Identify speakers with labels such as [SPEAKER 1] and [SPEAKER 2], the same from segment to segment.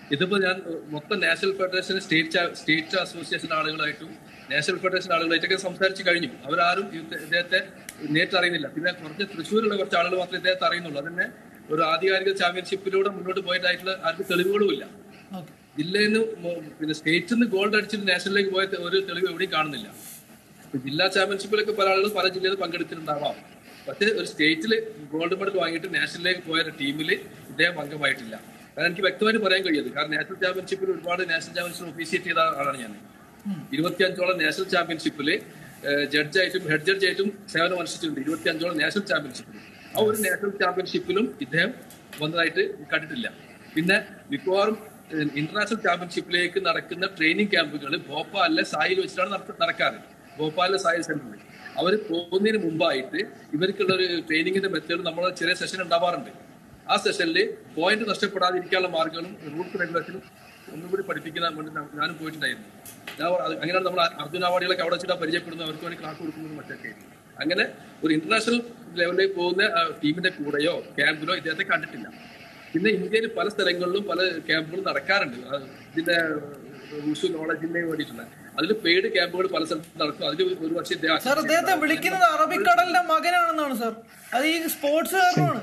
[SPEAKER 1] ഇതിപ്പോ ഞാൻ മൊത്തം national federation state state association ആളുകളായിട്ടും നാഷണൽ ഫെഡറേഷൻ ആളുകളായിട്ടൊക്കെ സംസാരിച്ച് കഴിഞ്ഞു അവരാരും ഇത് ഇദ്ദേഹത്തെ നേരിട്ട് അറിയുന്നില്ല പിന്നെ കുറച്ച് തൃശ്ശൂരുള്ള കുറച്ച് ആളുകൾ മാത്രമേ ഇദ്ദേഹത്തെ അറിയുന്നുള്ളൂ അതന്നെ ഒരു ആധികാരിക ചാമ്പ്യൻഷിപ്പിലൂടെ മുന്നോട്ട് പോയതായിട്ടുള്ള ആർക്കും തെളിവുകളുമില്ല
[SPEAKER 2] ഓക്കെ
[SPEAKER 1] ജില്ലയിൽ നിന്ന് മോ- പിന്നെ സ്റ്റേറ്റിൽ നിന്ന് ഗോൾഡ് അടിച്ചിട്ട് നാഷണലിലേക്ക് പോയ ഒരു തെളിവ് എവിടെയും കാണുന്നില്ല ഇപ്പൊ ജില്ലാ ചാമ്പ്യൻഷിപ്പിലൊക്കെ പല ആളുകളും പല ജില്ലയിൽ പങ്കെടുത്തിട്ടുണ്ടാവാം പക്ഷേ ഒരു സ്റ്റേറ്റിൽ ഗോൾഡ് മെഡൽ വാങ്ങിയിട്ട് നാഷണലിലേക്ക് പോയ ഒരു ടീമിൽ ഇദ്ദേഹം അംഗമായിട്ടില്ല കാരണം എനിക്ക് വ്യക്തമായിട്ട് പറയാൻ കഴിയുന്നത് കാരണം നാഷണൽ ചാമ്പ്യൻഷിപ്പിൽ ഒരുപാട് നാഷണൽ ചാമ്പ്യൻഷിപ്പ് ഒഫീസിയേറ്റ് ചെയ്ത ആളാണ് ഞാൻ ഇരുപത്തിയഞ്ചോളം നാഷണൽ ചാമ്പ്യൻഷിപ്പിൽ ജഡ്ജായിട്ടും ഹെഡ് ജഡ്ജായിട്ടും സേവനം അനുഷ്ഠിച്ചിട്ടുണ്ട് ഇരുപത്തിയഞ്ചോളം നാഷണൽ ചാമ്പ്യൻഷിപ്പിൽ ആ ഒരു നാഷണൽ ചാമ്പ്യൻഷിപ്പിലും ഇദ്ദേഹം വന്നതായിട്ട് കണ്ടിട്ടില്ല പിന്നെ മിക്കവാറും ഇന്റർനാഷണൽ ചാമ്പ്യൻഷിപ്പിലേക്ക് നടക്കുന്ന ട്രെയിനിങ് ക്യാമ്പുകൾ ഭോപ്പാലിലെ സായിൽ വെച്ചിട്ടാണ് നടത്ത- നടക്കാറ് ഭോപ്പാലിലെ സായിൽ സെന്ററിൽ അവർ പോകുന്നതിന് മുമ്പായിട്ട് ഇവർക്കുള്ള ഒരു ട്രെയിനിങ്ങിന്റെ മെത്തേഡ് നമ്മൾ ചെറിയ സെഷൻ ഉണ്ടാവാറുണ്ട് ആ സെഷനിൽ പോയിന്റ് നഷ്ടപ്പെടാതിരിക്കാനുള്ള മാർഗങ്ങളും റൂൾസ് റെഗുലേഷനും ഒന്നുകൂടി പഠിപ്പിക്കുന്ന വേണ്ടി ഞാൻ- ഞാനും പോയിട്ടുണ്ടായിരുന്നു ഞാൻ അത് അങ്ങനെയാണ് നമ്മൾ അർജുന അവാർഡുകളൊക്കെ അവിടെ വെച്ചിട്ട് പരിചയപ്പെടുന്നത് അവർക്ക് വേണ്ടി ക്ലാസ് കൊടുക്കുന്നതും മറ്റൊക്കെ അങ്ങനെ ഒരു ഇന്റർനാഷണൽ ലെവലിലേക്ക് പോകുന്ന ആ, ടീമിന്റെ കൂടെയോ ക്യാമ്പിലോ ഇദ്ദേഹത്തെ കണ്ടിട്ടില്ല പിന്നെ ഇന്ത്യയിൽ പല സ്ഥലങ്ങളിലും പല ക്യാമ്പുകളും നടക്കാറുണ്ട് ആ, ഇതിന്റെ ഉഷു നോളജിന് വേണ്ടിയിട്ടുള്ള അതിൽ പെയ്ഡ് ക്യാമ്പുകൾ പല സ്ഥലത്തും നടക്കും അതിൽ ഒരു പക്ഷേ ഇദ്ദേഹം
[SPEAKER 2] സാർ അദ്ദേഹത്തെ വിളിക്കുന്നത് അറബിക്കടലിന്റെ മകനാണെന്നാണ് സാർ അത് ഈ സ്പോർട്സുകാരനാണ്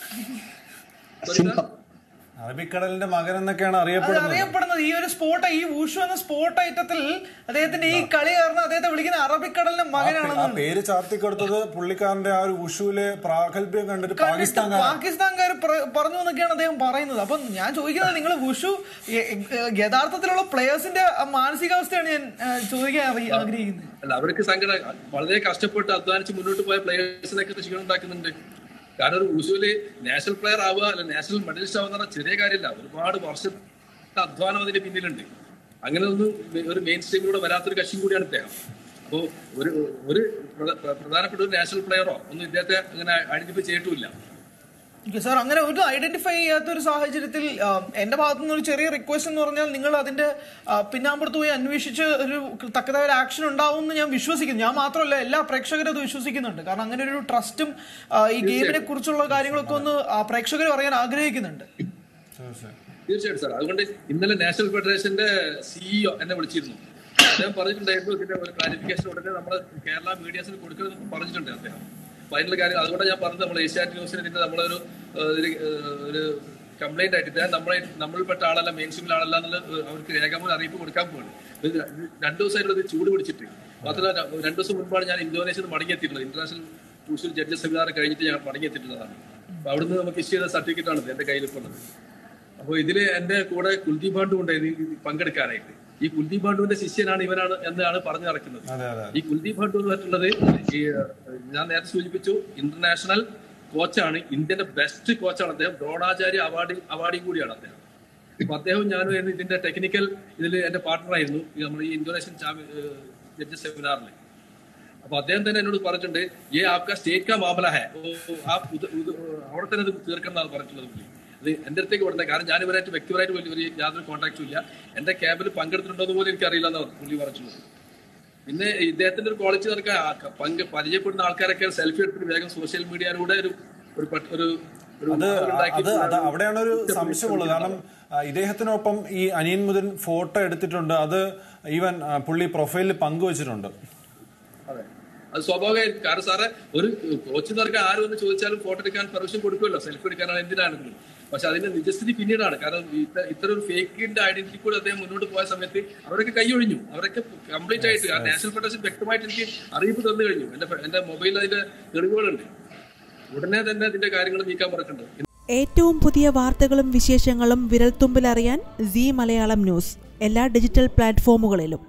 [SPEAKER 3] സിംഹം
[SPEAKER 4] അറബിക്കടലിന്റെ മകൻ എന്നൊക്കെയാണ്
[SPEAKER 2] അത്
[SPEAKER 4] അറിയപ്പെടുന്നത്
[SPEAKER 2] അറിയപ്പെടുന്നത് ഈ ഒരു സ്പോർട്ട് ഈ ഊഷു എന്ന സ്പോർട്ട് ഐറ്റത്തിൽ അദ്ദേഹത്തിന്റെ ഈ കളി കാരണം അദ്ദേഹത്തെ വിളിക്കുന്ന അറബിക്കടലിന്റെ
[SPEAKER 4] ആ
[SPEAKER 2] മകനാണെന്നാണ്
[SPEAKER 4] പേര് ചാർത്തി കൊടുത്തത് പുള്ളിക്കാരന്റെ ആ ഒരു ഉഷുവിലെ പ്രാഗൽഭ്യം കണ്ടിട്ട് പാകിസ്ഥാൻകാരൻ
[SPEAKER 2] പാകിസ്ഥാൻകാർ പറഞ്ഞു എന്നൊക്കെയാണ് അദ്ദേഹം പറയുന്നത് അപ്പം ഞാൻ ചോദിക്കുന്നത് നിങ്ങൾ വുഷു യ- യ- യഥാർത്ഥത്തിലുള്ള പ്ലേയേഴ്സിന്റെ മാനസികാവസ്ഥയാണ് ഞാൻ ആ, ചോദിക്കാൻ അറി- ആഗ്രഹിക്കുന്നത്
[SPEAKER 1] അല്ല അവർക്ക് സങ്കടം വളരെ കഷ്ടപ്പെട്ട് അധ്വാനിച്ച് മുന്നോട്ട് പോയ പ്ലേയേഴ്സിനൊക്കെ ക്ഷീണം ഉണ്ടാക്കുന്നുണ്ട് കാരണം ഒരു ഉസൂല് നാഷണൽ പ്ലെയർ ആവുക അല്ല നാഷണൽ മെഡലിസ്റ്റ് ആവുക എന്ന് പറഞ്ഞാൽ ചെറിയ കാര്യമില്ല ഒരുപാട് വർഷത്തെ അധ്വാനം അതിന്റെ പിന്നിലുണ്ട് അങ്ങനെ ഒന്നും ഒരു മെയിൻ സ്ട്രീമിലൂടെ വരാത്തൊരു കക്ഷിയും കൂടിയാണ് ഇദ്ദേഹം അപ്പോ ഒരു ഒരു പ്രധ- പ്രധാനപ്പെട്ട ഒരു നാഷണൽ പ്ലെയറോ ഒന്നും ഇദ്ദേഹത്തെ അങ്ങനെ ഐഡന്റിഫൈ ചെയ്തിട്ടുമില്ല
[SPEAKER 2] ഓക്കെ സാർ അങ്ങനെ ഒരു ഐഡന്റിഫൈ ചെയ്യാത്ത ഒരു സാഹചര്യത്തിൽ ആ, എന്റെ ഭാഗത്തു നിന്ന് ഒരു ചെറിയ റിക്വസ്റ്റ് എന്ന് പറഞ്ഞാൽ നിങ്ങൾ അതിന്റെ ആ, പിന്നാമ്പുറത്ത് പോയി അന്വേഷിച്ച് ഒരു തക്കതായ ഒരു ആക്ഷൻ ഉണ്ടാവും എന്ന് ഞാൻ വിശ്വസിക്കുന്നു ഞാൻ മാത്രമല്ല എല്ലാ പ്രേക്ഷകരും അത് വിശ്വസിക്കുന്നുണ്ട് കാരണം അങ്ങനെ ഒരു ട്രസ്റ്റും ആ, ഈ ഗെയിമിനെ കുറിച്ചുള്ള കാര്യങ്ങളൊക്കെ ഒന്ന് പ്രേക്ഷകർ അറിയാൻ ആഗ്രഹിക്കുന്നുണ്ട്
[SPEAKER 1] തീർച്ചയായിട്ടും സാർ അതുകൊണ്ട് ഇന്നലെ നാഷണൽ ഫെഡറേഷന്റെ സിഇഒ എന്നെ വിളിച്ചിരുന്നു അദ്ദേഹം പറഞ്ഞിട്ടുണ്ടായിരുന്നു ഇതിന്റെ ഒരു ക്ലാരിഫിക്കേഷൻ ഉടനെ നമ്മുടെ കേരള മീഡിയാസിന് കൊടുക്കണമെന്ന് പറഞ്ഞിട്ടുണ്ട് അദ്ദേഹം അപ്പൊ അതിനുള്ള കാര്യം അതുകൊണ്ടാണ് ഞാൻ പറഞ്ഞത് നമ്മൾ ഏഷ്യാനെറ്റ് ന്യൂസിന് ഇതിന്റെ നമ്മളൊരു ഏഹ്, ഒരു, ഏഹ്, ഒരു കംപ്ലൈന്റ് ആയിട്ട് ഇദ്ദേഹം നമ്മളെ നമ്മളിൽപ്പെട്ട ആളല്ല മെയിൻ സ്ട്രീമിൽ ആളല്ല എന്നുള്ള ഏഹ്, അവർക്ക് രേഖാമൂലം അറിയിപ്പ് കൊടുക്കാൻ പോവാണ് ഇത് രണ്ടു ദിവസമായിട്ടുള്ള ഇത് ചൂട് പിടിച്ചിട്ട് മാത്രമല്ല ര- രണ്ടു ദിവസം മുൻപാണ് ഞാൻ ഇന്തോനേഷ്യയിൽ നിന്ന് മടങ്ങിയെത്തിയിട്ടുള്ളത് ഇന്റർനാഷണൽ ഉഷു ജഡ്ജസ് സെമിനാർ കഴിഞ്ഞിട്ട് ഞാൻ മടങ്ങിയെത്തിയിട്ടുള്ളതാണ് അപ്പൊ അവിടുന്ന് നമുക്ക് ഇഷ്യൂ ചെയ്ത സർട്ടിഫിക്കറ്റ് ആണ് എന്റെ കയ്യിൽ ഇപ്പോൾ ഉള്ളത് അപ്പൊ ഇതില് എന്റെ കൂടെ കുൽദീപ് പാണ്ഡു ഉണ്ടായിരുന്നു ഇതിൽ പങ്കെടുക്കാനായിട്ട് ഈ കുൽദീപ് പാണ്ഡുവിന്റെ ശിഷ്യനാണ് ഇവനാണ് എന്നാണ് പറഞ്ഞു നടക്കുന്നത്
[SPEAKER 4] അതെ അതെ
[SPEAKER 1] ഈ കുൽദീപ് പാണ്ഡു എന്ന് പറഞ്ഞിട്ടുള്ളത് ഈ ഏഹ്, ഞാൻ നേരത്തെ സൂചിപ്പിച്ചു ഇന്റർനാഷണൽ കോച്ചാണ് ഇന്ത്യന്റെ ബെസ്റ്റ് കോച്ചാണ് അദ്ദേഹം ദ്രോണാചാര്യ അവാർഡ് അവാർഡിയും കൂടിയാണ് അദ്ദേഹം അപ്പൊ അദ്ദേഹം ഞാനും ആയിരുന്നു ഇതിന്റെ ടെക്നിക്കൽ ഇതിൽ എന്റെ പാർട്ണർ ആയിരുന്നു ഈ നമ്മൾ ഈ ഇന്തോനേഷ്യൻ ജഡ്ജസ് സെമിനാറിൽ അപ്പൊ അദ്ദേഹം തന്നെ എന്നോട് പറഞ്ഞിട്ടുണ്ട് ഏ ആപ്ക സ്റ്റേറ്റ് കാ മാമല ഹെ ഓ, ആ ഉദ- ഉദ- അവിടെ തന്നെ ഇത് തീർക്കണം എന്നാണ് പറഞ്ഞിട്ടുള്ളത് പുള്ളി അത് എന്റെ അടുത്തേക്ക് കൊടുത്തത് കാരണം ഞാൻ ഇവരായിട്ട് വ്യക്തിപരമായിട്ട് വലിയ ഒരു യാതൊരു കോൺടാക്റ്റും ഇല്ല എന്റെ ക്യാമ്പിൽ പങ്കെടുത്തിട്ടുണ്ടോ എന്ന് പോലും എനിക്ക് അറിയില്ല എന്നാണ് പുള്ളി പറഞ്ഞിട്ടുള്ളത് പിന്നെ ഇദ്ദേഹത്തിന്റെ ഒരു ക്വാളിറ്റി നടക്കാൻ ആ- പങ്ക് പരിചയപ്പെടുന്ന ആൾക്കാരൊക്കെ സെൽഫി എടുത്തിട്ട് വേഗം സോഷ്യൽ മീഡിയയിലൂടെ ഒരു ഒരു പട്ട്- ഒരു ഒരു
[SPEAKER 4] അത്
[SPEAKER 1] ഉണ്ടാക്കി
[SPEAKER 4] അത് അത് അവിടെയാണ് ഒരു സംശയമുള്ളത് കാരണം ആ, ഇദ്ദേഹത്തിനൊപ്പം ഈ അനിയൻ മുതൽ ഫോട്ടോ എടുത്തിട്ടുണ്ട് അത് ഈവൻ ആ, പുള്ളി പ്രൊഫൈലിൽ പങ്കുവച്ചിട്ടുണ്ട്
[SPEAKER 1] അതെ അത് സ്വാഭാവികമായിരിക്കും കാരണം സാറേ ഒരു കോച്ച് നടക്കാൻ ആരും ഒന്ന് ചോദിച്ചാലും ഫോട്ടോ എടുക്കാൻ പെർമിഷൻ കൊടുക്കുമല്ലോ സെൽഫി എടുക്കാനാണ് എന്തിനാണെങ്കിലും പക്ഷെ അതിന്റെ നിജസ്ഥിതി പിന്നീടാണ് കാരണം ഇത്ത- ഇത്തരം ഒരു ഫേക്കിന്റെ ഐഡന്റിറ്റി കൂടെ അദ്ദേഹം മുന്നോട്ട് പോയ സമയത്ത് അവരൊക്കെ കൈയൊഴിഞ്ഞു അവരൊക്കെ കംപ്ലീറ്റ് ആയിട്ട് ആ നാഷണൽ ഫെഡറേഷൻ വ്യക്തമായിട്ട് എനിക്ക് അറിയിപ്പ് തന്നു കഴിഞ്ഞു എന്റെ ഫെ- എന്റെ മൊബൈലിൽ അതിന്റെ തെളിവുകളുണ്ട് ഉടനെ തന്നെ അതിന്റെ കാര്യങ്ങൾ നീക്കാൻ പറഞ്ഞിട്ടുണ്ട്
[SPEAKER 5] ഏറ്റവും പുതിയ വാർത്തകളും വിശേഷങ്ങളും വിരൽത്തുമ്പിലറിയാൻ സി മലയാളം ന്യൂസ് എല്ലാ ഡിജിറ്റൽ പ്ലാറ്റ്ഫോമുകളിലും